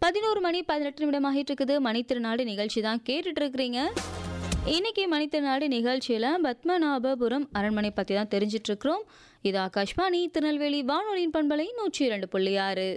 பதினோரு மணி பதினெட்டு நிமிடம் ஆகிட்டு இருக்குது மணித்திருநாடு நிகழ்ச்சி தான் கேட்டுட்டு இருக்கிறீங்க இன்னைக்கு மணித்திருநாடு நிகழ்ச்சியில் பத்மநாபபுரம் அரண்மனை பற்றி தான் தெரிஞ்சிட்டு இருக்கிறோம் இது ஆகாஷ்வாணி திருநெல்வேலி வானொலியின் பண்பலை நூற்றி இரண்டு புள்ளி ஆறு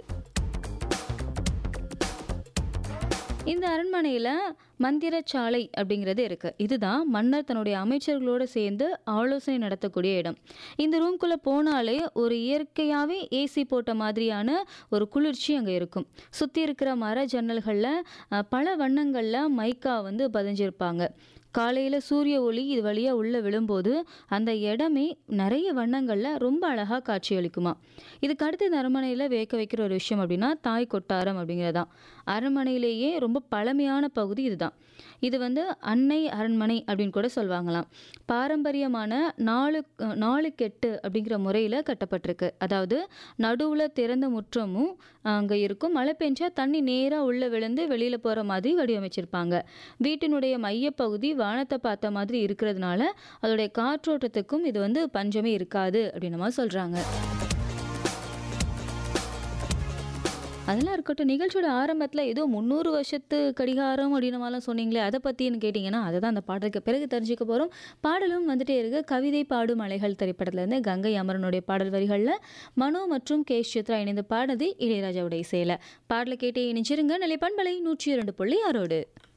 இந்த அரண்மனையில் மந்திரச்சாலை அப்படிங்கிறது இருக்குது இதுதான் மன்னர் தன்னுடைய அமைச்சர்களோடு சேர்ந்து ஆலோசனை நடத்தக்கூடிய இடம் இந்த ரூம்குள்ளே போனாலே ஒரு இயற்கையாகவே ஏசி போட்ட மாதிரியான ஒரு குளிர்ச்சி அங்கே இருக்கும் சுற்றி இருக்கிற மர ஜன்னல்களில் அஹ், பல வண்ணங்களில் மைக்கா வந்து பதிஞ்சிருப்பாங்க காலையில் சூரிய ஒளி இது வழியாக உள்ளே விழும்போது அந்த இடமே நிறைய வண்ணங்களில் ரொம்ப அழகாக காட்சியளிக்குமா இதுக்கு அடுத்து இந்த அரண்மனையில் வியக்க வைக்கிற ஒரு விஷயம் அப்படின்னா தாய் கொட்டாரம் அப்படிங்கிறது தான் அரண்மனையிலேயே ரொம்ப பழமையான பகுதி இதுதான் இது வந்து அன்னை அரண்மனை அப்படின்னு கூட சொல்லுவாங்களாம் பாரம்பரியமான நாலு நாலு கெட்டு அப்படிங்கிற முறையில் கட்டப்பட்டிருக்கு அதாவது நடுவில் திறந்த முற்றமும் அங்கே இருக்கும் மழை பெஞ்சா தண்ணி நேராக உள்ளே விழுந்து வெளியில் போகிற மாதிரி வடிவமைச்சிருப்பாங்க வீட்டினுடைய மையப்பகுதி வானத்தை பார்த்த மாதிரி இருக்கிறதுனால அதோடைய காற்றோட்டத்துக்கும் இது வந்து பஞ்சமே இருக்காது அப்படின்னு மாதிரி சொல்கிறாங்க அதெல்லாம் இருக்கட்டும் நிகழ்ச்சியோட ஆரம்பத்தில் ஏதோ முந்நூறு வருஷத்து கடிகாரம் அப்படின்னு மாதிரிலாம் சொன்னீங்களே அதை பற்றின்னு கேட்டிங்கன்னா அதை தான் அந்த பாடலுக்கு பிறகு தெரிஞ்சுக்க போகிறோம் பாடலும் வந்துட்டே இருக்கு கவிதை பாடும் அலைகள் திரைப்படத்துலேருந்து கங்கை அமரனுடைய பாடல் வரிகளில் மனோ மற்றும் கே சித்ரா இணைந்து பாடுது இளையராஜாவுடைய இசையில் பாடலை கேட்டே இணைச்சிருங்க நிலை பண்பலை நூற்றி இரண்டு புள்ளி ஆறோடு